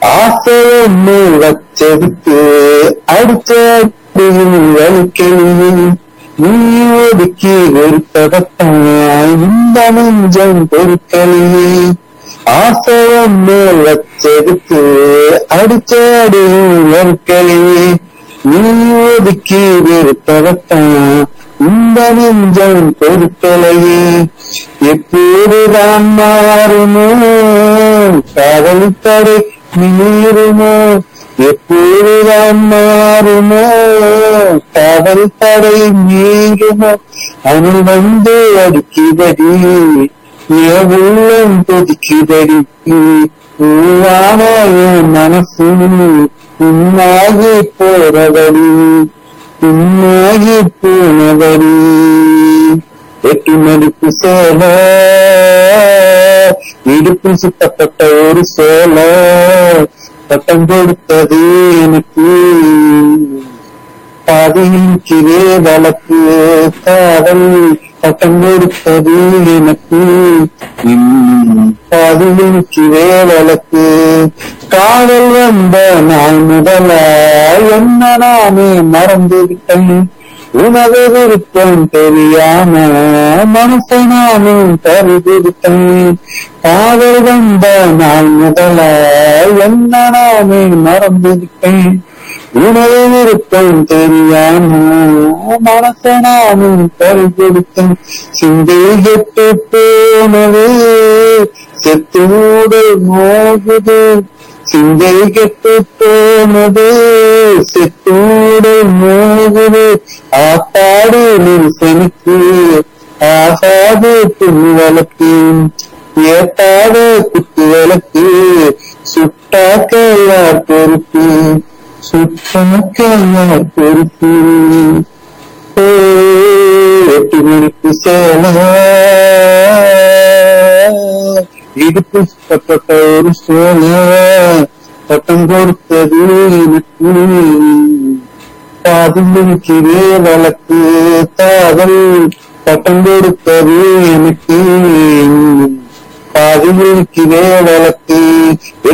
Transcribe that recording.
ஆசையொன்னு வச்சதுக்கு அடிச்சடியும் வலிக்கலையே நீ ஒதுக்கி வெறுப்பதத்தான் இந்த நெஞ்சம் பொறுக்கலையே ஆசை ஒன்று வச்சதுக்கு அடிச்சடியும் வலிக்கலையே நீ ஒதுக்கி வெறுப்பதத்தான் இந்த நெஞ்சம் பொறுக்கலையே எப்போதுதான் மாறுமோ காதல் தடை மீறுமோ எப்போதுதான் மாறுமோ காதல் தடை மீறுமோ அவன் வந்து அடிக்குதடி என் உள்ளம் கொதிக்குதடி பூவான என் மனசு உன்னாகி போறதடி உன்னாகி போனதடி எட்டு மணிக்கு சேல இடுப்பு சுத்தப்பட்ட ஒரு சேல பட்டம் கொடுத்தது எனக்கு பாதையின் கீழே வழக்கு காதல் பட்டம் கொடுத்தது எனக்கு பாதையின் கீழே வழக்கு காதல் வந்த நாள் முதலா என்ன நானே மறந்து விட்டேன் உனது விருப்பம் தெரியாம மனசை நானும் கருதி விட்டேன் காதல் வந்த நாள் முதலா என்ன நானே மறந்து விட்டேன் உனது விருப்பம் தெரியாம மனசை நானும் கருதெடுத்தேன் சிந்தை கெட்டு போனது செத்தோடு மோகுது சிந்தை கெட்டு போனது செத்தோடு மோகுது ஆத்தாடு நிறுத்தனுக்கு ஆகாது புண்ணு வழக்கு ஏத்தாத குத்து வழக்கு சுட்டாக்க யார் பொறுப்பு சுட்டாக்க யார் பொறுப்பு ஓ, எட்டு மணிக்கு சேல இடுப்பு பட்ட ஒரு சோழ பட்டம் கொடுத்தது எனக்கு காதலிக்கிறே வழக்கு காதல் பட்டம் கொடுத்தது எனக்கு காதலிக்கிறே வழக்கு